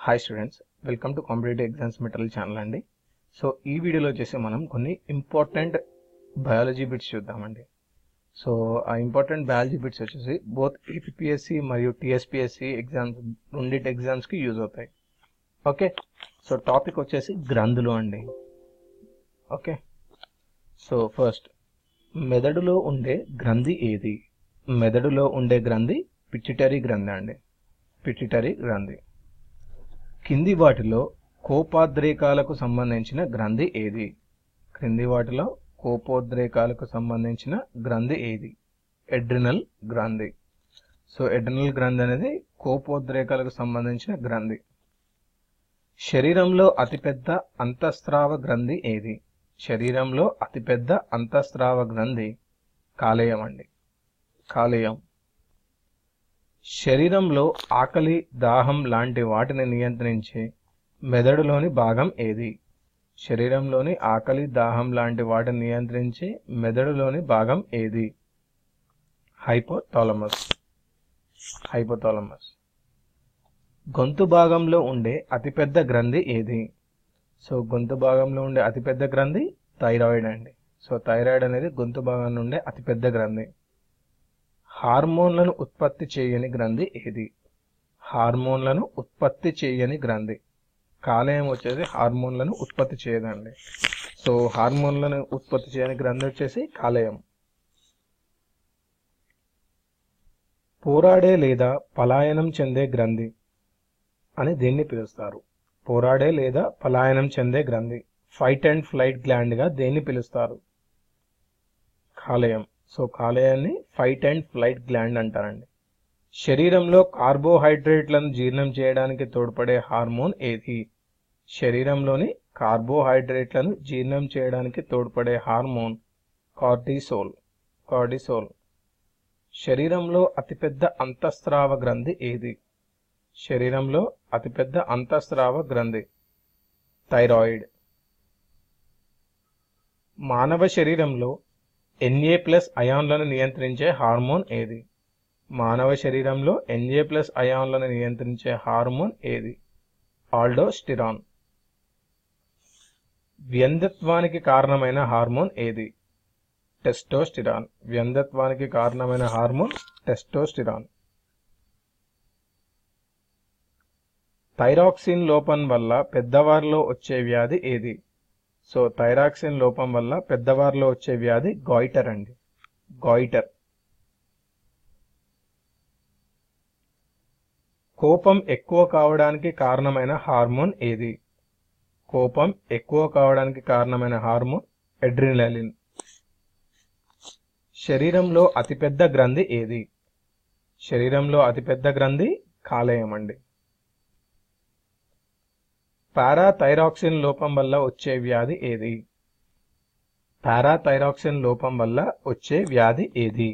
hi students welcome to competitive exams material channel అండి so ఈ వీడియోలో వచ్చేసి మనం కొన్ని ఇంపార్టెంట్ బయాలజీ బిట్స్ చూద్దామండి సో ఆ ఇంపార్టెంట్ బయాలజీ బిట్స్ వచ్చేసి బోత్ ఏపీఎస్సి మరియు టీఎస్పిఎస్సి ఎగ్జామ్స్ రెండింటి ఎగ్జామ్స్కి యూజ్ అవుతాయి ఓకే సో టాపిక్ వచ్చేసి గ్రంథులు అండి ఓకే సో ఫస్ట్ మెదడులో ఉండే గ్రంథి ఏది మెదడులో ఉండే గ్రంథి పిట్యూటరీ గ్రంథి అండి పిట్యూటరీ గ్రంథి కింది వాటిలో కోపోద్రేకాలకు సంబంధించిన గ్రంథి ఏది క్రింది వాటిలో కోపోద్రేకాలకు సంబంధించిన గ్రంథి ఏది ఎడ్రినల్ గ్రంథి సో ఎడ్రినల్ గ్రంథి అనేది కోపోద్రేకాలకు సంబంధించిన గ్రంథి శరీరంలో అతిపెద్ద అంతఃస్రావ గ్రంథి ఏది శరీరంలో అతిపెద్ద అంతఃస్రావ గ్రంథి కాలేయం అండి కాలేయం శరీరంలో ఆకలి దాహం లాంటి వాటిని నియంత్రించే మెదడులోని భాగం ఏది శరీరంలోని ఆకలి దాహం లాంటి వాటిని నియంత్రించే మెదడులోని భాగం ఏది హైపోథాలమస్ హైపోథాలమస్ గొంతు భాగంలో ఉండే అతిపెద్ద గ్రంథి ఏది సో గొంతు భాగంలో ఉండే అతిపెద్ద గ్రంథి థైరాయిడ్ అండి సో థైరాయిడ్ అనేది గొంతు భాగంలో ఉండే అతిపెద్ద గ్రంథి హార్మోన్లను ఉత్పత్తి చేయని గ్రంథి ఏది హార్మోన్లను ఉత్పత్తి చేయని గ్రంథి కాలేయం వచ్చేసి హార్మోన్లను ఉత్పత్తి చేయదండి సో హార్మోన్లను ఉత్పత్తి చేయని గ్రంథి వచ్చేసి కాలేయం పోరాడే లేదా పలాయనం చెందే గ్రంథి అని దీన్ని పిలుస్తారు పోరాడే లేదా పలాయనం చెందే గ్రంథి ఫైట్ అండ్ ఫ్లైట్ గ్లాండ్గా దేన్ని పిలుస్తారు కాలేయం సో కాలేయాన్ని ఫైట్ అండ్ ఫ్లైట్ గ్లాండ్ అంటారండి శరీరంలో కార్బోహైడ్రేట్లను జీర్ణం చేయడానికి తోడ్పడే హార్మోన్ ఏది శరీరంలోని కార్బోహైడ్రేట్లను జీర్ణం చేయడానికి తోడ్పడే హార్మోన్ కార్టిసోల్ కార్టిసోల్ శరీరంలో అతిపెద్ద అంతఃస్రావ గ్రంథి ఏది శరీరంలో అతిపెద్ద అంతఃస్రావ గ్రంథి థైరాయిడ్ మానవ శరీరంలో ఎన్ఏ ప్లస్ అయాన్లను నియంత్రించే హార్మోన్ ఏది మానవ శరీరంలో ఎన్ఏ ప్లస్ అయాన్లను నియంత్రించే హార్మోన్ ఏది ఆల్డోస్టిరాన్ వ్యంధత్వానికి కారణమైన హార్మోన్ ఏది టెస్టోస్టిరాన్ వ్యంధత్వానికి కారణమైన హార్మోన్ టెస్టోస్టిరాన్ థైరాక్సిన్ లోపం వల్ల పెద్దవారిలో వచ్చే వ్యాధి ఏది సో థైరాక్సిన్ లోపం వల్ల పెద్దవారిలో వచ్చే వ్యాధి గాయిటర్ అండి గాయిటర్ కోపం ఎక్కువ కావడానికి కారణమైన హార్మోన్ ఏది కోపం ఎక్కువ కావడానికి కారణమైన హార్మోన్ ఎడ్రినలిన్ శరీరంలో అతిపెద్ద గ్రంథి ఏది శరీరంలో అతిపెద్ద గ్రంథి కాలేయం అండి పారాథైరాక్సిన్ లోపం వల్ల వచ్చే వ్యాధి ఏది పారాథైరాక్సిన్ లోపం వల్ల వచ్చే వ్యాధి ఏది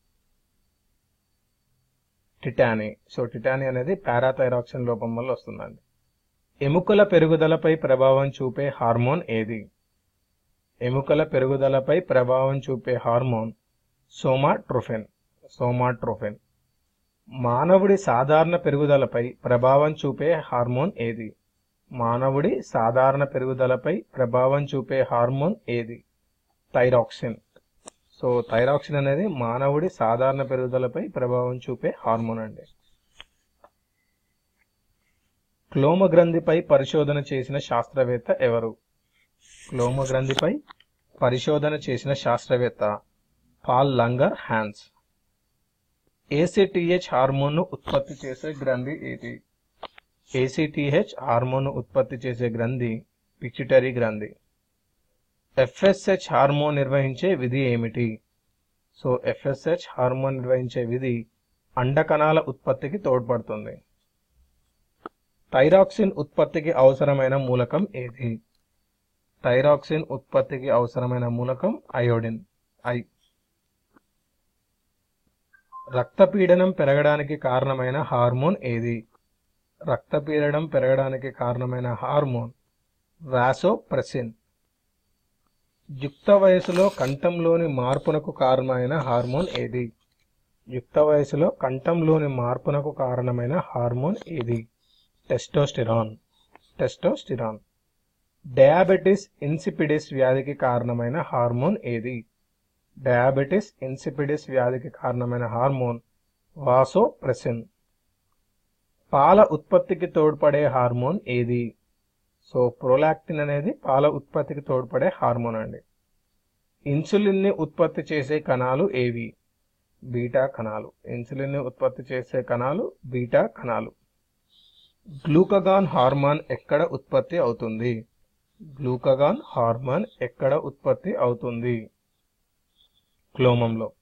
టిటానీ సో టిటానీ అనేది పారాథైరాక్సిన్ లోపం వల్ల వస్తుందండి ఎముకల పెరుగుదలపై ప్రభావం చూపే హార్మోన్ ఏది ఎముకల పెరుగుదలపై ప్రభావం చూపే హార్మోన్ సోమాట్రోఫెన్ సోమాట్రోఫెన్ మానవుడి సాధారణ పెరుగుదలపై ప్రభావం చూపే హార్మోన్ ఏది మానవుడి సాధారణ పెరుగుదలపై ప్రభావం చూపే హార్మోన్ ఏది థైరాక్సిన్ సో థైరాక్సిన్ అనేది మానవుడి సాధారణ పెరుగుదలపై ప్రభావం చూపే హార్మోన్ అండి క్లోమ గ్రంథిపై పరిశోధన చేసిన శాస్త్రవేత్త ఎవరు క్లోమ గ్రంథిపై పరిశోధన చేసిన శాస్త్రవేత్త పాల్ లంగర్ హ్యాన్స్ ఏసీటీహెచ్ హార్మోన్ను ఉత్పత్తి చేసే గ్రంథి ఏది ఏసీటీహెచ్ హార్మోన్ ఉత్పత్తి చేసే గ్రంథి పిచ్యుటరీ గ్రంథి ఎఫ్ఎస్హెచ్ హార్మోన్ నిర్వహించే విధి ఏమిటి సో ఎఫ్ఎస్హెచ్ హార్మోన్ నిర్వహించే విధి అండకణాల ఉత్పత్తికి తోడ్పడుతుంది థైరాక్సిన్ ఉత్పత్తికి అవసరమైన మూలకం ఏది థైరాక్సిన్ ఉత్పత్తికి అవసరమైన మూలకం అయోడిన్ ఐ రక్తపీడనం పెరగడానికి కారణమైన హార్మోన్ ఏది రక్తపీడనం పెరగడానికి కారణమైన హార్మోన్ వాసోప్రెసిన్ యుక్త వయసులో కంఠంలోని మార్పునకు కారణమైన హార్మోన్ ఏది యుక్త వయసులో కంఠంలోని మార్పునకు కారణమైన హార్మోన్ ఏది టెస్టోస్టిరాన్ టెస్టోస్టిరాన్ డయాబెటిస్ ఇన్సిపిడిస్ వ్యాధికి కారణమైన హార్మోన్ ఏది డయాబెటిస్ ఇన్సిపిడిస్ వ్యాధికి కారణమైన హార్మోన్ వాసోప్రెసిన్ పాల ఉత్పత్తికి తోడ్పడే హార్మోన్ ఏది సో ప్రోలాక్టిన్ అనేది పాల ఉత్పత్తికి తోడ్పడే హార్మోన్ అండి ఇన్సులిన్ ని ఉత్పత్తి చేసే కణాలు ఏవి బీటా కణాలు ఇన్సులిన్ ని ఉత్పత్తి చేసే కణాలు బీటా కణాలు గ్లూకగాన్ హార్మోన్ ఎక్కడ ఉత్పత్తి అవుతుంది గ్లూకగాన్ హార్మోన్ ఎక్కడ ఉత్పత్తి అవుతుంది క్లోమంలో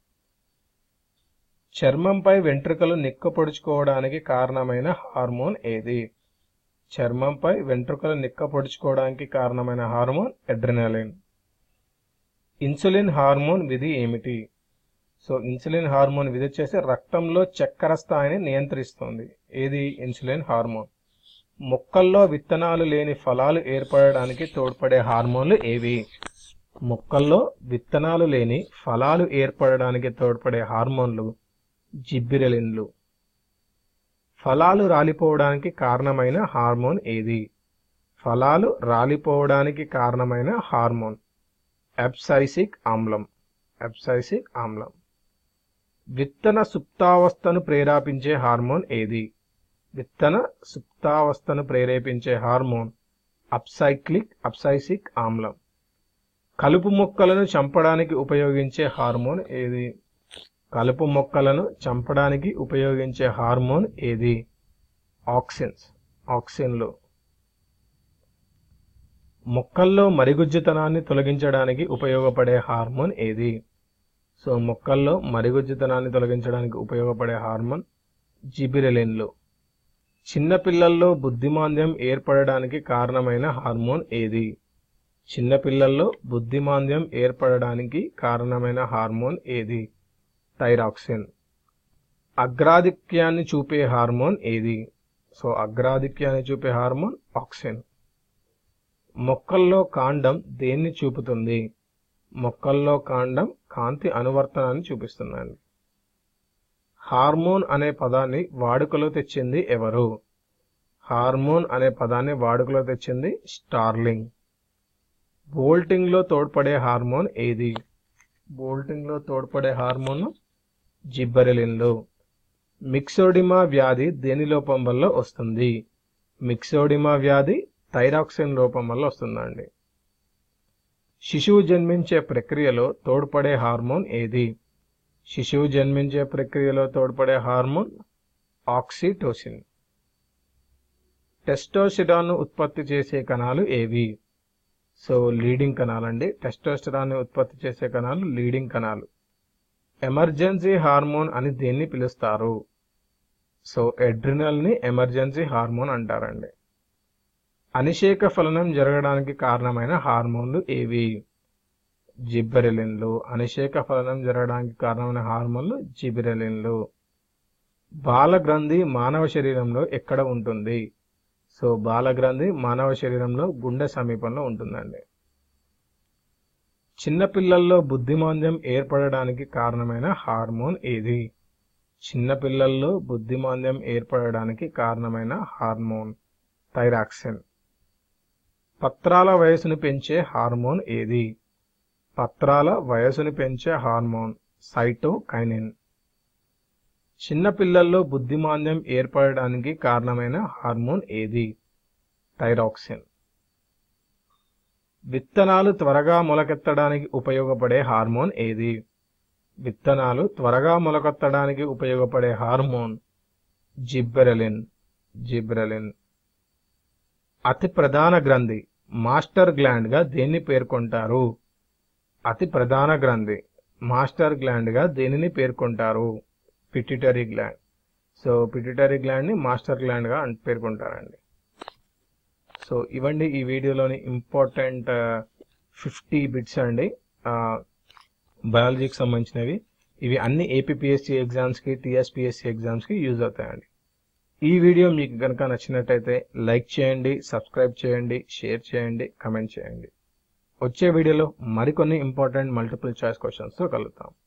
చర్మంపై వెంట్రుకలు నిక్కపొడుచుకోవడానికి కారణమైన హార్మోన్ ఏది చర్మంపై వెంట్రుకలు నిక్కపొడుచుకోవడానికి కారణమైన హార్మోన్ ఎడ్రినలిన్ ఇన్సులిన్ హార్మోన్ విధి ఏమిటి సో ఇన్సులిన్ హార్మోన్ విధి వచ్చేసి రక్తంలో చక్కెర స్థాయిని నియంత్రిస్తుంది ఏది ఇన్సులిన్ హార్మోన్ మొక్కల్లో విత్తనాలు లేని ఫలాలు ఏర్పడడానికి తోడ్పడే హార్మోన్లు ఏవి మొక్కల్లో విత్తనాలు లేని ఫలాలు ఏర్పడడానికి తోడ్పడే హార్మోన్లు జిబ్బిరెలిన్లు ఫలాలు రాలిపోవడానికి కారణమైన హార్మోన్ ఏది ఫలాలు రాలిపోవడానికి కారణమైన హార్మోన్ ఎబ్సైసిక్ ఆమ్లం ఎబ్సైసిక్ ఆమ్లం విత్తన సుప్తావస్థను ప్రేరేపించే హార్మోన్ ఏది విత్తన సుప్తావస్థను ప్రేరేపించే హార్మోన్ అప్సైక్లిక్ అప్సైసిక్ ఆమ్లం కలుపు మొక్కలను చంపడానికి ఉపయోగించే హార్మోన్ ఏది కలుపు మొక్కలను చంపడానికి ఉపయోగించే హార్మోన్ ఏది ఆక్సిన్స్ ఆక్సిన్లు మొక్కల్లో మరిగుజ్జుతనాన్ని తొలగించడానికి ఉపయోగపడే హార్మోన్ ఏది సో మొక్కల్లో మరిగుజ్జుతనాన్ని తొలగించడానికి ఉపయోగపడే హార్మోన్ జిబిరెలిన్లు చిన్నపిల్లల్లో బుద్ధిమాంద్యం ఏర్పడడానికి కారణమైన హార్మోన్ ఏది చిన్నపిల్లల్లో బుద్ధిమాంద్యం ఏర్పడడానికి కారణమైన హార్మోన్ ఏది థైరాక్సిన్ అగ్రాధిక్యాన్ని చూపే హార్మోన్ ఏది సో అగ్రాధిక్యాన్ని చూపే హార్మోన్ ఆక్సిన్ మొక్కల్లో కాండం దేన్ని చూపుతుంది మొక్కల్లో కాండం కాంతి అనువర్తనాన్ని చూపిస్తుందండి హార్మోన్ అనే పదాన్ని వాడుకలో తెచ్చింది ఎవరు హార్మోన్ అనే పదాన్ని వాడుకలో తెచ్చింది స్టార్లింగ్ బోల్టింగ్ లో తోడ్పడే హార్మోన్ ఏది బోల్టింగ్ లో తోడ్పడే హార్మోన్ జిబ్బరెలిన్లు మిక్సోడిమా వ్యాధి దేని లోపం వల్ల వస్తుంది మిక్సోడిమా వ్యాధి థైరాక్సిన్ లోపం వల్ల వస్తుందండి శిశువు జన్మించే ప్రక్రియలో తోడ్పడే హార్మోన్ ఏది శిశువు జన్మించే ప్రక్రియలో తోడ్పడే హార్మోన్ ఆక్సిటోసిన్ టెస్టోసిరాన్ను ఉత్పత్తి చేసే కణాలు ఏవి సో లీడింగ్ కణాలు అండి టెస్టోస్టెరాన్ని ఉత్పత్తి చేసే కణాలు లీడింగ్ కణాలు ఎమర్జెన్సీ హార్మోన్ అని దేన్ని పిలుస్తారు సో ఎడ్రినల్ ని ఎమర్జెన్సీ హార్మోన్ అంటారండి అనిషేక ఫలనం జరగడానికి కారణమైన హార్మోన్లు ఏవి జిబ్బెరెలిన్లు అనిషేక ఫలనం జరగడానికి కారణమైన హార్మోన్లు జిబిరెలిన్లు బాలగ్రంథి మానవ శరీరంలో ఎక్కడ ఉంటుంది సో బాలగ్రంథి మానవ శరీరంలో గుండె సమీపంలో ఉంటుందండి చిన్నపిల్లల్లో బుద్ధిమాంద్యం ఏర్పడడానికి కారణమైన హార్మోన్ ఏది చిన్నపిల్లల్లో బుద్ధిమాంద్యం ఏర్పడడానికి కారణమైన హార్మోన్ థైరాక్సిన్ పత్రాల వయసును పెంచే హార్మోన్ ఏది పత్రాల వయసును పెంచే హార్మోన్ సైటోకైనిన్ చిన్నపిల్లల్లో బుద్ధిమాంద్యం ఏర్పడడానికి కారణమైన హార్మోన్ ఏది థైరాక్సిన్ విత్తనాలు త్వరగా మొలకెత్తడానికి ఉపయోగపడే హార్మోన్ ఏది విత్తనాలు త్వరగా మొలకెత్తడానికి ఉపయోగపడే హార్మోన్ జిబ్బెరలిన్ జిబ్రెలిన్ అతి ప్రధాన గ్రంథి మాస్టర్ గ్లాండ్ గా దేన్ని పేర్కొంటారు అతి ప్రధాన గ్రంథి మాస్టర్ గ్లాండ్ గా దేనిని పేర్కొంటారు pituitary gland so pituitary gland ని మాస్టర్ గ్లాండ్ గా అన్- పేర్కొంటారండి సో ఇవండి ఈ వీడియోలోని ఇంపార్టెంట్ ఫిఫ్టీ బిట్స్ అండి బయాలజీకి సంబంధించినవి ఇవి అన్ని ఏపీఎస్సి ఎగ్జామ్స్కి టీఎస్పిఎస్సి ఎగ్జామ్స్కి యూజ్ అవుతాయండి ఈ వీడియో మీకు కనుక నచ్చినట్టయితే లైక్ చేయండి సబ్స్క్రైబ్ చేయండి షేర్ చేయండి కమెంట్ చేయండి వచ్చే వీడియోలో మరికొన్ని ఇంపార్టెంట్ మల్టిపుల్ చాయిస్ క్వశ్చన్స్తో కలుద్దాం